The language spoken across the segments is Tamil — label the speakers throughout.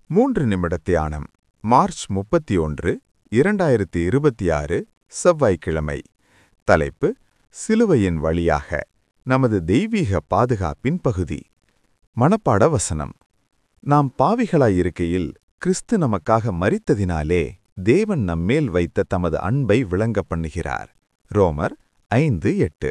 Speaker 1: மூன்று நிமிட தியானம் மார்ச் முப்பத்தி ஒன்று இரண்டாயிரத்தி இருபத்தி ஆறு செவ்வாய்க்கிழமை தலைப்பு சிலுவையின் வழியாக நமது தெய்வீக பாதுகாப்பின் பகுதி மனப்பாட வசனம் நாம் பாவிகளாயிருக்கையில் கிறிஸ்து நமக்காக மரித்ததினாலே தேவன் நம்மேல் வைத்த தமது அன்பை விளங்க பண்ணுகிறார் ரோமர் ஐந்து எட்டு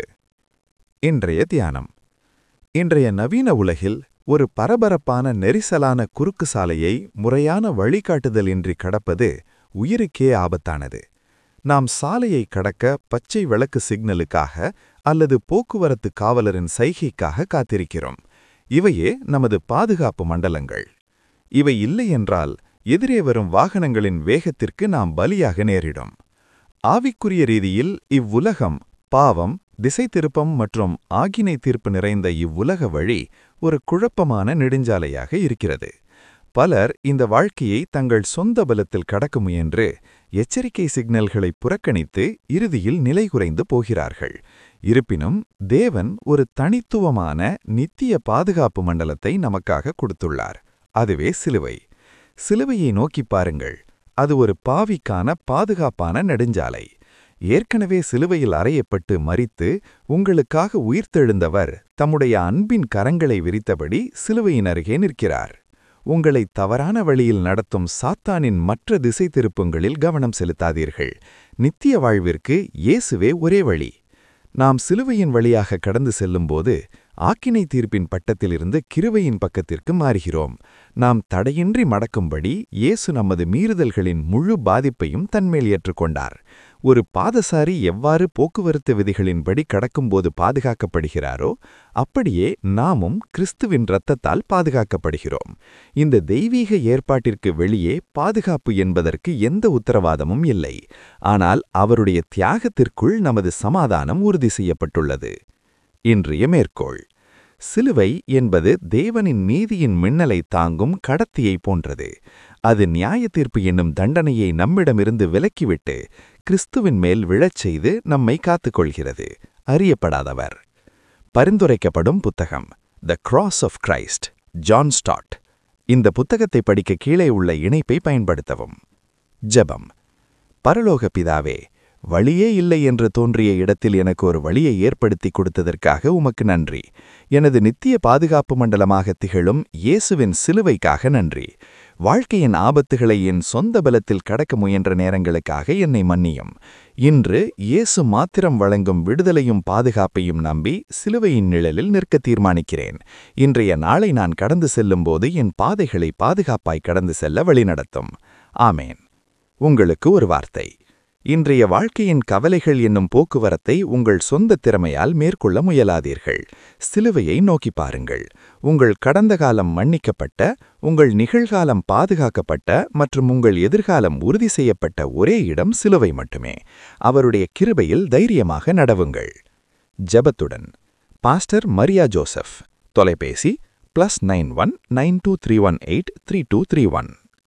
Speaker 1: இன்றைய தியானம் இன்றைய நவீன உலகில் ஒரு பரபரப்பான நெரிசலான குறுக்கு சாலையை முறையான வழிகாட்டுதலின்றி கடப்பது உயிருக்கே ஆபத்தானது நாம் சாலையை கடக்க பச்சை விளக்கு சிக்னலுக்காக அல்லது போக்குவரத்து காவலரின் சைகைக்காக காத்திருக்கிறோம் இவையே நமது பாதுகாப்பு மண்டலங்கள் இவை இல்லையென்றால் எதிரே வரும் வாகனங்களின் வேகத்திற்கு நாம் பலியாக நேரிடும் ஆவிக்குரிய ரீதியில் இவ்வுலகம் பாவம் திசை திருப்பம் மற்றும் ஆகினை தீர்ப்பு நிறைந்த இவ்வுலக வழி ஒரு குழப்பமான நெடுஞ்சாலையாக இருக்கிறது பலர் இந்த வாழ்க்கையை தங்கள் சொந்த பலத்தில் கடக்க முயன்று எச்சரிக்கை சிக்னல்களை புறக்கணித்து இறுதியில் நிலை குறைந்து போகிறார்கள் இருப்பினும் தேவன் ஒரு தனித்துவமான நித்திய பாதுகாப்பு மண்டலத்தை நமக்காக கொடுத்துள்ளார் அதுவே சிலுவை சிலுவையை நோக்கிப் பாருங்கள் அது ஒரு பாவிக்கான பாதுகாப்பான நெடுஞ்சாலை ஏற்கனவே சிலுவையில் அறையப்பட்டு மரித்து உங்களுக்காக உயிர்த்தெழுந்தவர் தம்முடைய அன்பின் கரங்களை விரித்தபடி சிலுவையின் அருகே நிற்கிறார் உங்களை தவறான வழியில் நடத்தும் சாத்தானின் மற்ற திசை திருப்பங்களில் கவனம் செலுத்தாதீர்கள் நித்திய வாழ்விற்கு இயேசுவே ஒரே வழி நாம் சிலுவையின் வழியாக கடந்து செல்லும்போது ஆக்கினை தீர்ப்பின் பட்டத்திலிருந்து கிருவையின் பக்கத்திற்கு மாறுகிறோம் நாம் தடையின்றி மடக்கும்படி இயேசு நமது மீறுதல்களின் முழு பாதிப்பையும் தன்மேல் ஏற்றுக்கொண்டார் ஒரு பாதசாரி எவ்வாறு போக்குவரத்து விதிகளின்படி கடக்கும்போது பாதுகாக்கப்படுகிறாரோ அப்படியே நாமும் கிறிஸ்துவின் இரத்தத்தால் பாதுகாக்கப்படுகிறோம் இந்த தெய்வீக ஏற்பாட்டிற்கு வெளியே பாதுகாப்பு என்பதற்கு எந்த உத்தரவாதமும் இல்லை ஆனால் அவருடைய தியாகத்திற்குள் நமது சமாதானம் உறுதி செய்யப்பட்டுள்ளது இன்றைய மேற்கோள் சிலுவை என்பது தேவனின் நீதியின் மின்னலை தாங்கும் கடத்தியை போன்றது அது நியாய தீர்ப்பு என்னும் தண்டனையை நம்மிடமிருந்து விலக்கிவிட்டு கிறிஸ்துவின் மேல் விழச் செய்து நம்மை காத்துக்கொள்கிறது அறியப்படாதவர் பரிந்துரைக்கப்படும் புத்தகம் the cross of Christ John Stott இந்த புத்தகத்தை படிக்க கீழே உள்ள இணைப்பை பயன்படுத்தவும் ஜெபம் பரலோக பிதாவே வழியே இல்லை என்று தோன்றிய இடத்தில் எனக்கு ஒரு வழியை ஏற்படுத்தி கொடுத்ததற்காக உமக்கு நன்றி எனது நித்திய பாதுகாப்பு மண்டலமாக திகழும் இயேசுவின் சிலுவைக்காக நன்றி வாழ்க்கையின் ஆபத்துகளை என் சொந்த பலத்தில் கடக்க முயன்ற நேரங்களுக்காக என்னை மன்னியும் இன்று இயேசு மாத்திரம் வழங்கும் விடுதலையும் பாதுகாப்பையும் நம்பி சிலுவையின் நிழலில் நிற்க தீர்மானிக்கிறேன் இன்றைய நாளை நான் கடந்து செல்லும்போது என் பாதைகளை பாதுகாப்பாய் கடந்து செல்ல வழிநடத்தும் ஆமேன் உங்களுக்கு ஒரு வார்த்தை இன்றைய வாழ்க்கையின் கவலைகள் என்னும் போக்குவரத்தை உங்கள் சொந்த திறமையால் மேற்கொள்ள முயலாதீர்கள் சிலுவையை நோக்கி பாருங்கள் உங்கள் கடந்த காலம் மன்னிக்கப்பட்ட உங்கள் நிகழ்காலம் பாதுகாக்கப்பட்ட மற்றும் உங்கள் எதிர்காலம் உறுதி செய்யப்பட்ட ஒரே இடம் சிலுவை மட்டுமே அவருடைய கிருபையில் தைரியமாக நடவுங்கள் ஜபத்துடன் பாஸ்டர் மரியா ஜோசப் தொலைபேசி plus nine one nine two three one eight three two three one